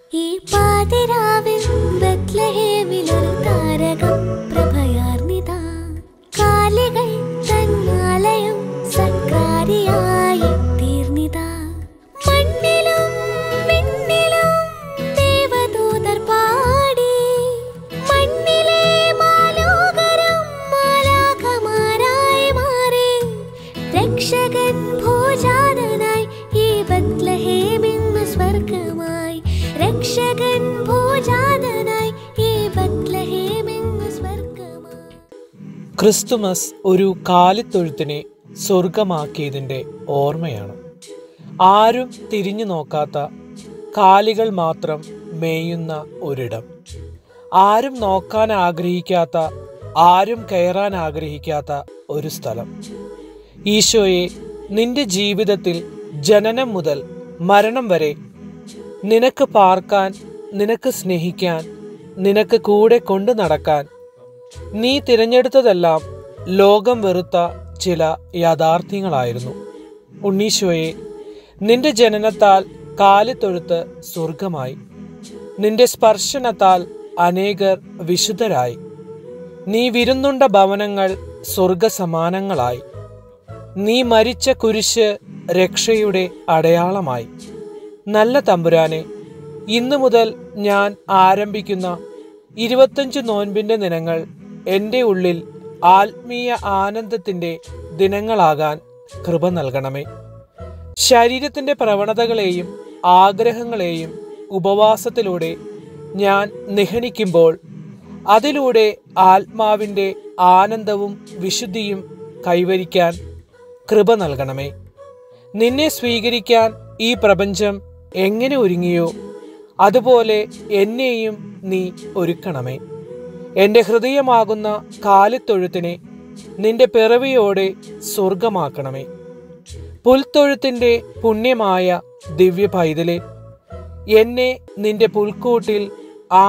ഈ പാതിരാവിൽ ബത്ലഹേമിലൊരു താരകം പ്രഭയാർന്നിതാ കാലികൾ തന്നാലയം സക്രാരിയായി തീർന്നിതാ മണ്ണിലും വിണ്ണിലും ദേവദൂതർ പാടി മണ്ണിലെ മാലോകരും മാലാഖമാരായി മാറി രക്ഷകൻ ഭോജാനനായി ഈ ബത്ലഹേമിന്ന് സ്വർഗമായി രക്ഷകൻ ഭോജാനനായി ഈ ബത്ലഹേമിന്ന് സ്വർഗമായി ക്രിസ്തുമസ് ഒരു കാലിത്തൊഴുത്തിനെ സ്വർഗമാക്കിയതിൻ്റെ ഓർമ്മയാണ് ആരും തിരിഞ്ഞു നോക്കാത്ത കാലികൾ മാത്രം മേയുന്ന ഒരിടം ആരും നോക്കാൻ ആഗ്രഹിക്കാത്ത ആരും കയറാൻ ആഗ്രഹിക്കാത്ത ഒരു സ്ഥലം ഈശോയെ നിന്റെ ജീവിതത്തിൽ ജനനം മുതൽ മരണം വരെ നിനക്ക് പാർക്കാൻ നിനക്ക് സ്നേഹിക്കാൻ നിനക്ക് കൂടെ കൊണ്ടു നടക്കാൻ നീ തിരഞ്ഞെടുത്തതെല്ലാം ലോകം വെറുത്ത ചില യാഥാർത്ഥ്യങ്ങളായിരുന്നു ഉണ്ണീശോയെ നിന്റെ ജനനത്താൽ കാലിത്തൊഴുത്ത് സ്വർഗമായി നിന്റെ സ്പർശനത്താൽ അനേകർ വിശുദ്ധരായി നീ വിരുന്നുണ്ട ഭവനങ്ങൾ സ്വർഗസമാനങ്ങളായി നീ മരിച്ച കുരിശ് രക്ഷയുടെ അടയാളമായി നല്ല തമ്പുരാനെ ഇന്നു മുതൽ ഞാൻ ആരംഭിക്കുന്ന ഇരുപത്തഞ്ച് നോൻപിൻ്റെ ദിനങ്ങൾ എൻ്റെ ഉള്ളിൽ ആത്മീയ ആനന്ദത്തിൻ്റെ ദിനങ്ങളാകാൻ കൃപ നൽകണമേ ശരീരത്തിൻ്റെ പ്രവണതകളെയും ആഗ്രഹങ്ങളെയും ഉപവാസത്തിലൂടെ ഞാൻ നിഹനിക്കുമ്പോൾ അതിലൂടെ ആത്മാവിൻ്റെ ആനന്ദവും വിശുദ്ധിയും കൈവരിക്കാൻ കൃപ നൽകണമേ നിന്നെ സ്വീകരിക്കാൻ ഈ പ്രപഞ്ചം എങ്ങനെ ഒരുങ്ങിയോ അതുപോലെ എന്നെയും നീ ഒരുക്കണമേ എൻ്റെ ഹൃദയമാകുന്ന കാലിത്തൊഴുത്തിനെ നിന്റെ പിറവിയോടെ സ്വർഗമാക്കണമേ പുൽത്തൊഴുത്തിൻ്റെ പുണ്യമായ ദിവ്യ പൈതലെ എന്നെ നിന്റെ പുൽക്കൂട്ടിൽ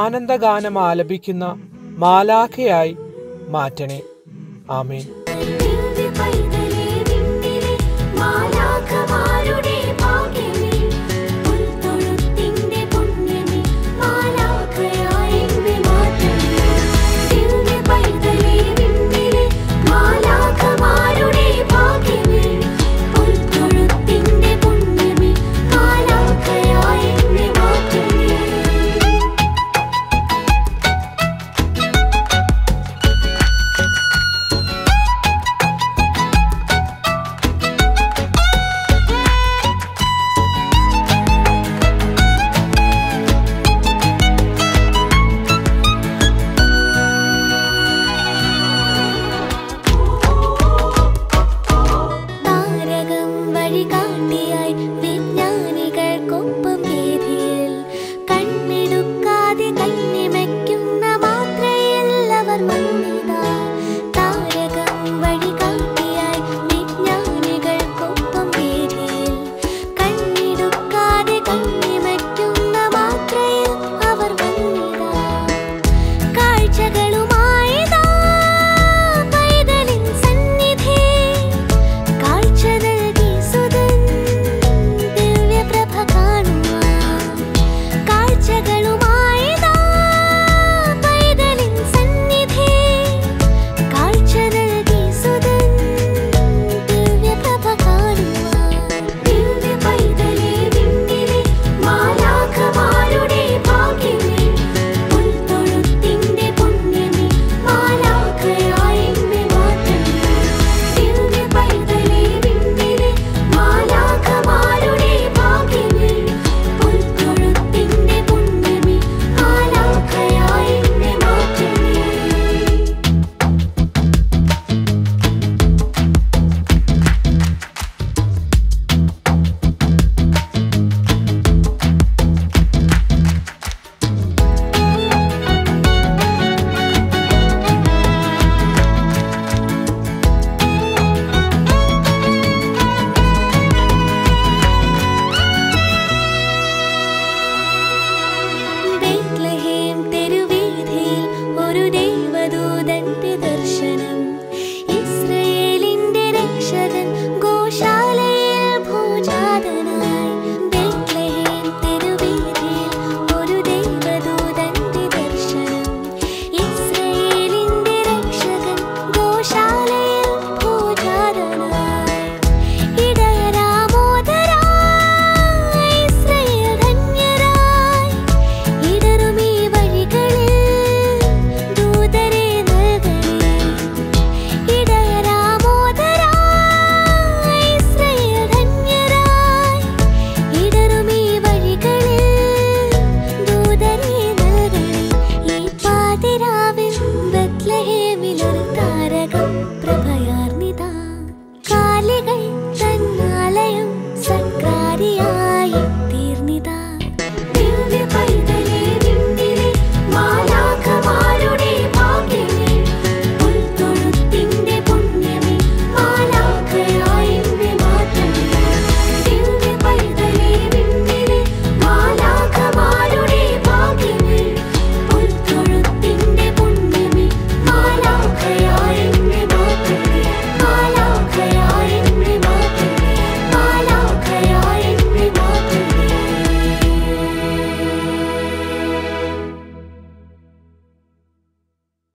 ആനന്ദഗാനം ആലപിക്കുന്ന മാലാഖയായി മാറ്റണേ ആമേൻ നീ